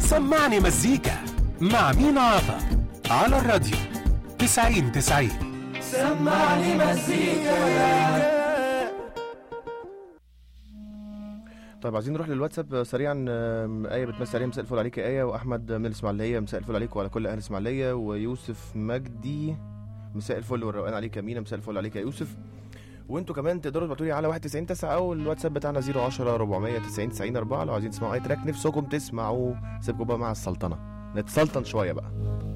سمعني مزيكا مع مين عطا على الراديو 90 90 سمعني مزيكا طيب عايزين نروح للواتساب سريعا آم، آية بتمسي عليها مساء الفل عليك يا آية وأحمد من الإسماعيلية مساء الفل عليك وعلى كل أهل الإسماعيلية ويوسف مجدي مساء الفل والروقان عليك يا مينا مساء الفل عليك يا يوسف وانتوا كمان تقدروا تبعتوا لي على 91 9 او الواتساب بتاعنا 010 490 90 4 لو عايزين تسمعوا اي تراك نفسكم تسمعوا سيبكم بقى مع السلطنه نتسلطن شويه بقى